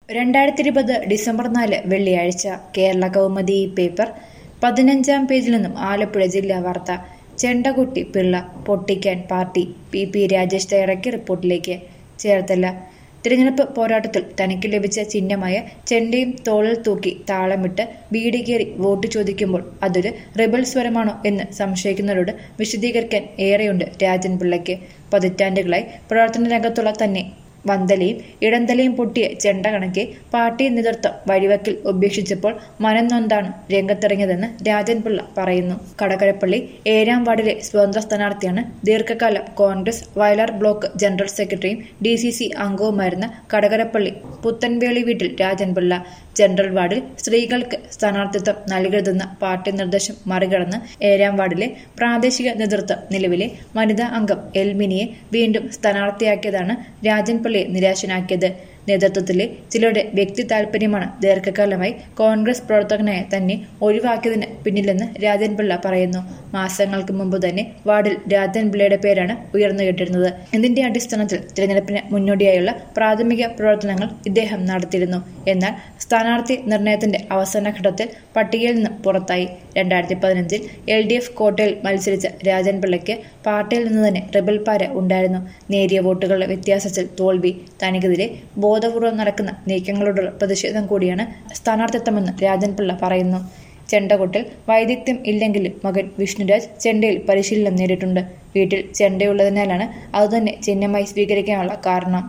രണ്ടായിരത്തി ഇരുപത് ഡിസംബർ നാല് വെള്ളിയാഴ്ച കേരള കൗമുദി പേപ്പർ പതിനഞ്ചാം പേജിൽ നിന്നും ആലപ്പുഴ ജില്ലാ വാർത്ത ചെണ്ടകുട്ടി പിള്ള പൊട്ടിക്കാൻ പാർട്ടി പി പി രാജേഷ് തയ്യാറാക്കിയ റിപ്പോർട്ടിലേക്ക് ചേർത്തല്ല തിരഞ്ഞെടുപ്പ് പോരാട്ടത്തിൽ തനിക്ക് ലഭിച്ച ചിഹ്നമായ ചെണ്ടയും തോളിൽ തൂക്കി താളമിട്ട് ബീഡി കയറി വോട്ട് ചോദിക്കുമ്പോൾ അതൊരു റിബൽ സ്വരമാണോ എന്ന് സംശയിക്കുന്നവരോട് വിശദീകരിക്കാൻ ഏറെയുണ്ട് രാജൻ പിള്ളയ്ക്ക് പതിറ്റാണ്ടുകളായി പ്രവർത്തന രംഗത്തുള്ള തന്നെ വന്തലയും ഇടന്തലയും പൊട്ടിയ ചെണ്ട കണക്കെ പാർട്ടി നേതൃത്വം വഴിവക്കിൽ ഉപേക്ഷിച്ചപ്പോൾ മനം നൊന്താണ് രംഗത്തിറങ്ങിയതെന്ന് രാജൻ പിള്ള പറയുന്നു കടകരപ്പള്ളി ഏഴാം വാർഡിലെ സ്വതന്ത്ര സ്ഥാനാർത്ഥിയാണ് ദീർഘകാലം കോൺഗ്രസ് വയലാർ ബ്ലോക്ക് ജനറൽ സെക്രട്ടറിയും ഡി സി സി അംഗവുമായിരുന്ന കടകരപ്പള്ളി പുത്തൻവേളി വീട്ടിൽ രാജൻ പിള്ള ജനറൽ വാർഡിൽ സ്ത്രീകൾക്ക് സ്ഥാനാർത്ഥിത്വം നൽകരുതെന്ന പാർട്ടി നിർദ്ദേശം മറികടന്ന് ഏഴാം വാർഡിലെ പ്രാദേശിക നേതൃത്വം നിലവിലെ വനിതാ അംഗം എൽമിനിയെ വീണ്ടും സ്ഥാനാർത്ഥിയാക്കിയതാണ് രാജൻ പിള്ളയെ നിരാശനാക്കിയത് നേതൃത്വത്തിലെ ചിലരുടെ വ്യക്തി താൽപര്യമാണ് ദീർഘകാലമായി കോൺഗ്രസ് പ്രവർത്തകനായ തന്നെ ഒഴിവാക്കിയതിന് പിന്നിലെന്ന് രാജൻ പിള്ള പറയുന്നു മാസങ്ങൾക്ക് മുമ്പ് തന്നെ വാർഡിൽ രാജൻ പിള്ളയുടെ പേരാണ് ഉയർന്നു കേട്ടിരുന്നത് ഇതിന്റെ അടിസ്ഥാനത്തിൽ തിരഞ്ഞെടുപ്പിന് മുന്നോടിയായുള്ള പ്രാഥമിക പ്രവർത്തനങ്ങൾ ഇദ്ദേഹം നടത്തിയിരുന്നു എന്നാൽ സ്ഥാനാർത്ഥി നിർണയത്തിന്റെ അവസാന ഘട്ടത്തിൽ പട്ടികയിൽ നിന്ന് പുറത്തായി രണ്ടായിരത്തി പതിനഞ്ചിൽ എൽ ഡി എഫ് കോട്ടയിൽ മത്സരിച്ച രാജൻ പിള്ളയ്ക്ക് പാർട്ടിയിൽ നിന്ന് തന്നെ റിബൽ പാര ഉണ്ടായിരുന്നു നേരിയ വോട്ടുകളുടെ വ്യത്യാസത്തിൽ തോൽവി തനിക്കെതിരെ ബോധപൂർവം നടക്കുന്ന നീക്കങ്ങളോടുള്ള പ്രതിഷേധം കൂടിയാണ് സ്ഥാനാർത്ഥിത്വമെന്ന് രാജൻ പിള്ള പറയുന്നു ചെണ്ടകൊട്ടിൽ വൈദഗ്ധ്യം ഇല്ലെങ്കിലും മകൻ വിഷ്ണുരാജ് ചെണ്ടയിൽ പരിശീലനം നേടിയിട്ടുണ്ട് വീട്ടിൽ ചെണ്ടയുള്ളതിനാലാണ് അതുതന്നെ ചിഹ്നമായി സ്വീകരിക്കാനുള്ള കാരണം